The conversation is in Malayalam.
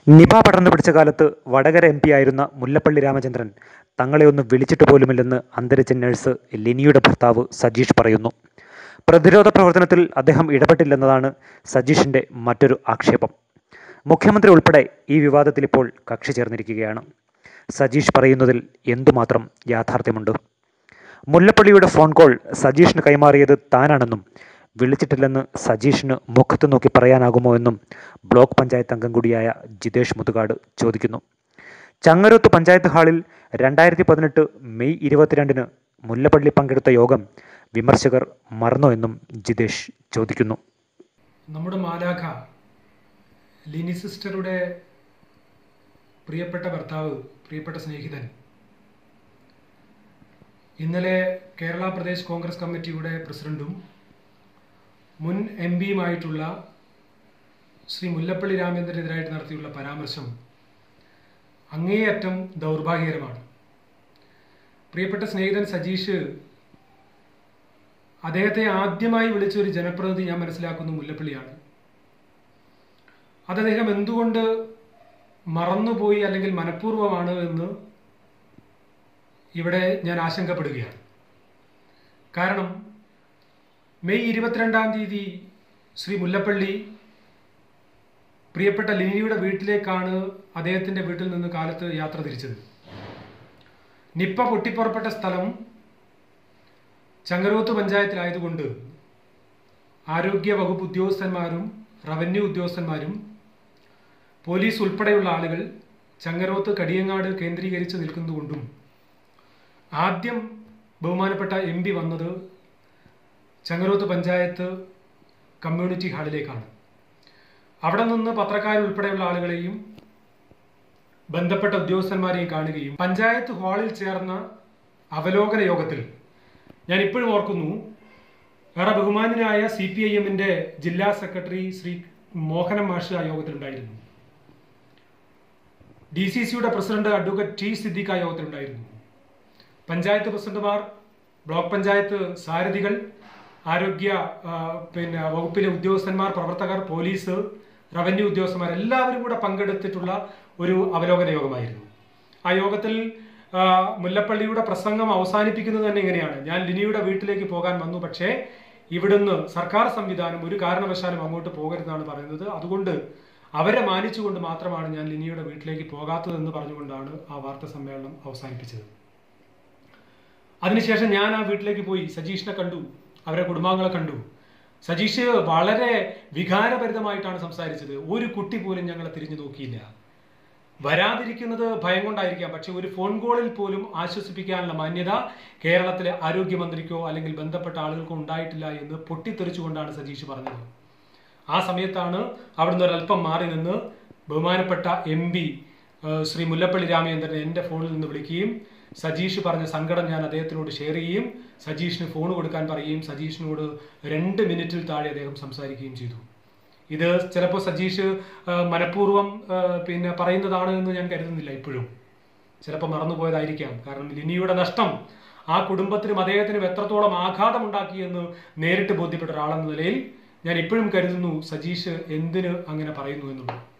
നിപ പടർന്നു പിടിച്ച കാലത്ത് വടകര എം പി ആയിരുന്ന മുല്ലപ്പള്ളി രാമചന്ദ്രൻ തങ്ങളെ ഒന്ന് വിളിച്ചിട്ട് പോലുമില്ലെന്ന് അന്തരിച്ച നഴ്സ് ലിനിയുടെ ഭർത്താവ് സജീഷ് പറയുന്നു പ്രതിരോധ പ്രവർത്തനത്തിൽ അദ്ദേഹം ഇടപെട്ടില്ലെന്നതാണ് സജീഷിന്റെ മറ്റൊരു ആക്ഷേപം മുഖ്യമന്ത്രി ഉൾപ്പെടെ ഈ വിവാദത്തിൽ ഇപ്പോൾ കക്ഷി ചേർന്നിരിക്കുകയാണ് സജീഷ് പറയുന്നതിൽ എന്തുമാത്രം യാഥാർത്ഥ്യമുണ്ട് മുല്ലപ്പള്ളിയുടെ ഫോൺ കോൾ സജീഷിന് കൈമാറിയത് താനാണെന്നും വിളിച്ചിട്ടില്ലെന്ന് സജീഷിന് മുഖത്ത് നോക്കി പറയാനാകുമോ എന്നും ബ്ലോക്ക് പഞ്ചായത്ത് അംഗം കൂടിയായ ജിതേഷ് മുതുകാട് ചോദിക്കുന്നു ചങ്ങരോത്ത് പഞ്ചായത്ത് ഹാളിൽ രണ്ടായിരത്തി പതിനെട്ട് മെയ് ഇരുപത്തിരണ്ടിന് മുല്ലപ്പള്ളി പങ്കെടുത്ത യോഗം വിമർശകർ മറന്നോ എന്നും ജിതേഷ് ചോദിക്കുന്നു നമ്മുടെ മാലാഖ ലിനി സിസ്റ്ററുടെ പ്രിയപ്പെട്ട ഭർത്താവ് പ്രിയപ്പെട്ട സ്നേഹിതൻ ഇന്നലെ കേരള പ്രദേശ് കോൺഗ്രസ് കമ്മിറ്റിയുടെ പ്രസിഡന്റും മുൻ എം പിയുമായിട്ടുള്ള ശ്രീ മുല്ലപ്പള്ളി രാമചന്ദ്രനെതിരായിട്ട് നടത്തിയുള്ള പരാമർശം അങ്ങേയറ്റം ദൗർഭാഗ്യകരമാണ് പ്രിയപ്പെട്ട സ്നേഹിതൻ സജീഷ് അദ്ദേഹത്തെ ആദ്യമായി വിളിച്ച ഒരു ജനപ്രതിനിധി ഞാൻ മനസ്സിലാക്കുന്നു മുല്ലപ്പള്ളിയാണ് അത് അദ്ദേഹം എന്തുകൊണ്ട് മറന്നുപോയി അല്ലെങ്കിൽ മനഃപൂർവ്വമാണ് എന്ന് ഇവിടെ ഞാൻ ആശങ്കപ്പെടുകയാണ് കാരണം മെയ് ഇരുപത്തിരണ്ടാം തീയതി ശ്രീ മുല്ലപ്പള്ളി പ്രിയപ്പെട്ട ലിനിയുടെ വീട്ടിലേക്കാണ് അദ്ദേഹത്തിന്റെ വീട്ടിൽ നിന്ന് കാലത്ത് യാത്ര തിരിച്ചത് നിപ്പ പൊട്ടിപ്പുറപ്പെട്ട സ്ഥലം ചങ്ങരോത്ത് പഞ്ചായത്തിലായതുകൊണ്ട് ആരോഗ്യ വകുപ്പ് ഉദ്യോഗസ്ഥന്മാരും റവന്യൂ ഉദ്യോഗസ്ഥന്മാരും പോലീസ് ഉൾപ്പെടെയുള്ള ആളുകൾ ചങ്ങരോത്ത് കടിയങ്ങാട് കേന്ദ്രീകരിച്ച് നിൽക്കുന്നതുകൊണ്ടും ആദ്യം ബഹുമാനപ്പെട്ട എം പി വന്നത് ചങ്ങരോത്ത് പഞ്ചായത്ത് കമ്മ്യൂണിറ്റി ഹാളിലേക്കാണ് അവിടെ നിന്ന് പത്രക്കാരുൾപ്പെടെയുള്ള ആളുകളെയും ബന്ധപ്പെട്ട ഉദ്യോഗസ്ഥന്മാരെയും കാണുകയും പഞ്ചായത്ത് ഹാളിൽ ചേർന്ന അവലോകന യോഗത്തിൽ ഞാൻ ഇപ്പോഴും ഓർക്കുന്നു ഏറെ ബഹുമാനനായ സി പി ഐ എമ്മിന്റെ ജില്ലാ സെക്രട്ടറി ശ്രീ മോഹനം മാഷ് ആ യോഗത്തിലുണ്ടായിരുന്നു ഡി സി സിയുടെ പ്രസിഡന്റ് അഡ്വക്കേറ്റ് ടി സിദ്ദിഖ് ആ യോഗത്തിലുണ്ടായിരുന്നു പഞ്ചായത്ത് പ്രസിഡന്റുമാർ ബ്ലോക്ക് പഞ്ചായത്ത് സാരഥികൾ ആരോഗ്യ ആ, പിന്നെ വകുപ്പിലെ ഉദ്യോഗസ്ഥന്മാർ പ്രവർത്തകർ പോലീസ് റവന്യൂ ഉദ്യോഗസ്ഥന്മാർ എല്ലാവരും കൂടെ പങ്കെടുത്തിട്ടുള്ള ഒരു അവലോകന യോഗമായിരുന്നു ആ യോഗത്തിൽ ആ, മുല്ലപ്പള്ളിയുടെ പ്രസംഗം അവസാനിപ്പിക്കുന്നത് തന്നെ ഇങ്ങനെയാണ് ഞാൻ ലിനിയുടെ വീട്ടിലേക്ക് പോകാൻ വന്നു പക്ഷേ ഇവിടുന്ന് സർക്കാർ സംവിധാനം ഒരു കാരണവശാലും അങ്ങോട്ട് പോകരുതെന്നാണ് പറയുന്നത് അതുകൊണ്ട് അവരെ മാനിച്ചുകൊണ്ട് മാത്രമാണ് ഞാൻ ലിനിയുടെ വീട്ടിലേക്ക് പോകാത്തതെന്ന് പറഞ്ഞുകൊണ്ടാണ് ആ വാർത്താ സമ്മേളനം അവസാനിപ്പിച്ചത് അതിനുശേഷം ഞാൻ ആ വീട്ടിലേക്ക് പോയി സജീഷിനെ കണ്ടു അവരെ കുടുംബാംഗങ്ങളെ കണ്ടു സജീഷ് വളരെ വികാരഭരിതമായിട്ടാണ് സംസാരിച്ചത് ഒരു കുട്ടി പോലും ഞങ്ങളെ തിരിഞ്ഞു നോക്കിയില്ല വരാതിരിക്കുന്നത് ഭയം കൊണ്ടായിരിക്കാം പക്ഷെ ഒരു ഫോൺ കോളിൽ പോലും ആശ്വസിപ്പിക്കാനുള്ള മാന്യത കേരളത്തിലെ ആരോഗ്യമന്ത്രിക്കോ അല്ലെങ്കിൽ ബന്ധപ്പെട്ട ആളുകൾക്കോ ഉണ്ടായിട്ടില്ല എന്ന് പൊട്ടിത്തെറിച്ചുകൊണ്ടാണ് സജീഷ് പറഞ്ഞത് ആ സമയത്താണ് അവിടുന്ന് ഒരല്പം മാറി നിന്ന് ബഹുമാനപ്പെട്ട എം പി ശ്രീ മുല്ലപ്പള്ളി രാമചന്ദ്രൻ എൻ്റെ ഫോണിൽ നിന്ന് വിളിക്കുകയും സജീഷ് പറഞ്ഞ സങ്കടം ഞാൻ അദ്ദേഹത്തിനോട് ഷെയർ ചെയ്യുകയും സജീഷിന് ഫോൺ കൊടുക്കാൻ പറയുകയും സജീഷിനോട് രണ്ട് മിനിറ്റിൽ താഴെ അദ്ദേഹം സംസാരിക്കുകയും ചെയ്തു ഇത് ചിലപ്പോൾ സജീഷ് ആ, മനഃപൂർവ്വം ആ, പിന്നെ പറയുന്നതാണ് എന്ന് ഞാൻ കരുതുന്നില്ല ഇപ്പോഴും ചിലപ്പോൾ മറന്നുപോയതായിരിക്കാം കാരണം ലിനിയുടെ നഷ്ടം ആ കുടുംബത്തിനും അദ്ദേഹത്തിനും എത്രത്തോളം ആഘാതം ഉണ്ടാക്കിയെന്ന് നേരിട്ട് ബോധ്യപ്പെട്ട ഒരാളെന്ന നിലയിൽ ഞാൻ ഇപ്പോഴും കരുതുന്നു സജീഷ് എന്തിന് അങ്ങനെ പറയുന്നു എന്നുള്ളത്